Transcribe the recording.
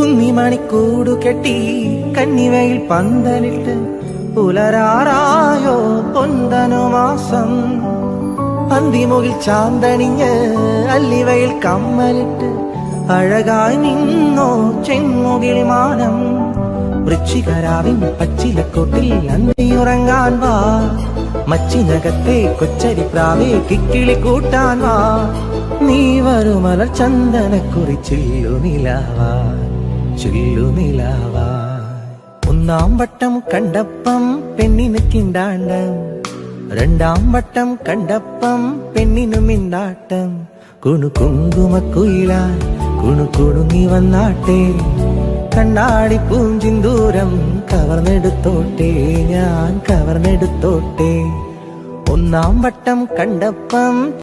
കുന്നിമണിക്കൂടു കെട്ടി കന്നിവയിൽ പന്തലിട്ട് പുലരാറായോ പൊന്തനു മാസം അന്തിമുകിൽ ചാന്തണിഞ്ഞ് അല്ലിവയിൽ കമ്മലിട്ട് അഴകായി നിന്നോ ചെങ്ങുകിൽ മാനം വൃശ്ചികരാവിൻ പച്ചിലക്കൊട്ടിൽ അന്തിയുറങ്ങാൻ വാ മച്ചിനകത്തെ കൊച്ചരി പ്രാവേ കിക്കിളി കൂട്ടാൻ വാ നീ വരുമലർ ചന്ദനക്കുറി ചില്ലു നിലാവാ ചില്ലു നിലാവാ ഒന്നാം വട്ടം കണ്ടപ്പം പെണ്ണിന് കിണ്ടാണ്ടം രണ്ടാം വട്ടം കണ്ടപ്പം പെണ്ണിനു മിണ്ടാട്ടം കുണു കുങ്കുമക്കുയിലാൻ കുണു കുണുങ്ങി വന്നാട്ടെ കണ്ണാടി പൂഞ്ചിന്തൂരം കവർന്നെടുത്തോട്ടെ ഞാൻ കവർന്നെടുത്തോട്ടെ ഒന്നാം വട്ടം കണ്ടപ്പം